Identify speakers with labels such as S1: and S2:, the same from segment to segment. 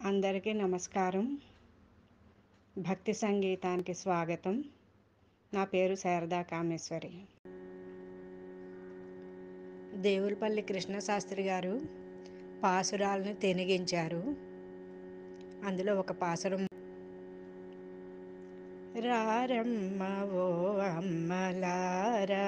S1: అందరికీ నమస్కారం భక్తి సంగీతానికి స్వాగతం నా పేరు శారదా కామేశ్వరి దేవులపల్లి కృష్ణశాస్త్రి గారు పాసురాలను తెనిగించారు అందులో ఒక పాసురం రారమ్మ ఓ అమ్మలారా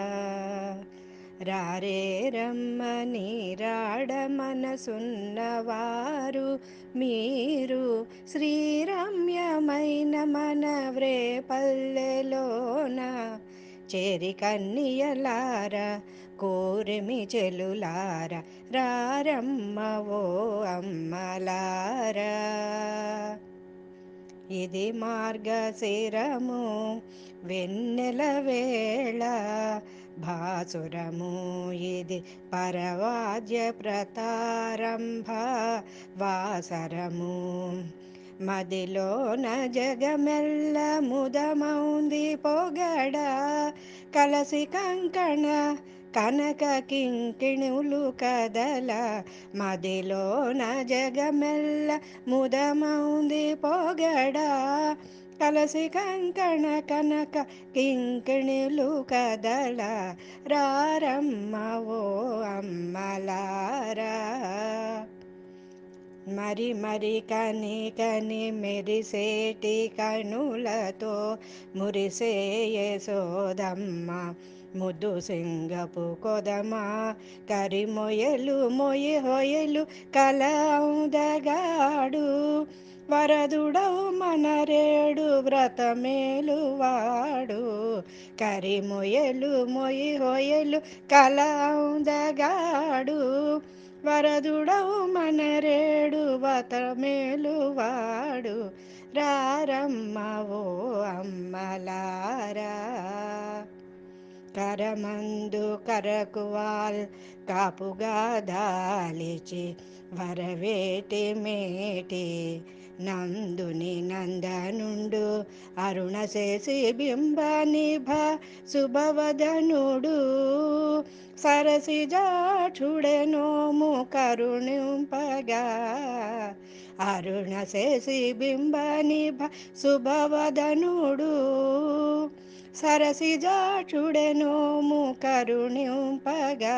S1: రారే రమ్మని రాడ మనసున్నవారు మీరు శ్రీరమ్యమైన మన వ్రే పల్లెలోన చేరి కన్నియలార కోరిమి చెలులార రారమ్మ ఓ అమ్మలారా ఇది మార్గశిరము వెన్నెల వేళ భాసురము ఇది పరవాద్య ప్రతారంభ వాసరము మదిలోన జగమెల్ల ముదమౌంది పొగడ కలసి కంకణ కనక కింకిణులు కదల మదిలోన జగమెల్ల ముదమౌంది పొగడ కలసి కంకణ కనక కింకిణులు కదల రారమ్మ ఓ అమ్మలారా మరి మరి కని కని మెరిసేటి కనులతో మురిసేయ సోదమ్మ ముద్దు సింగపు కొదమా కరిమొయలు మొయి హొయలు కలౌదగాడు వరదుడవు మనరేడు వ్రతమేలువాడు కరిమొయలు మొయి హొయలు కలౌదగాడు వరదుడవు మనరేడు వ్రతమేలువాడు రారమ్మ ఓ అమ్మలారా కరమందు కరకువాల్ కాపుగా దాలిచి వరవేటి మేటి నందుని నందనుండు అరుణ చేసి బింబ నిభ శుభవదనుడు సరసి జాఠుడెనోము కరుణింపగా అరుణ చేసి బింబ నిభ శుభవదనుడు సరసి జాచుడెనోము కరుణింపగా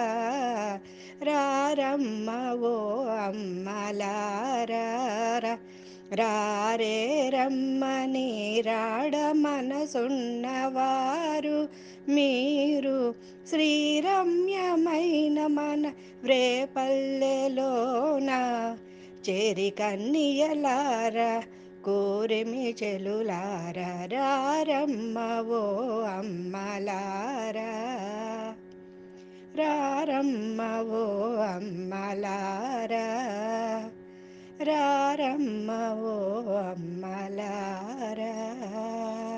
S1: రారమ్మ ఓ అమ్మలారా రారే రమ్మని రాడ మనసున్నవారు మీరు శ్రీరమ్యమైన మన వ్రేపల్లెలోన చేరి కన్నియలారా కోరిమి చెలులారా రారమ్మ ఓ అమ్మలారా రారమ్మ ఓ అమ్మలారా రారమ్మ ఓ అమ్మలారా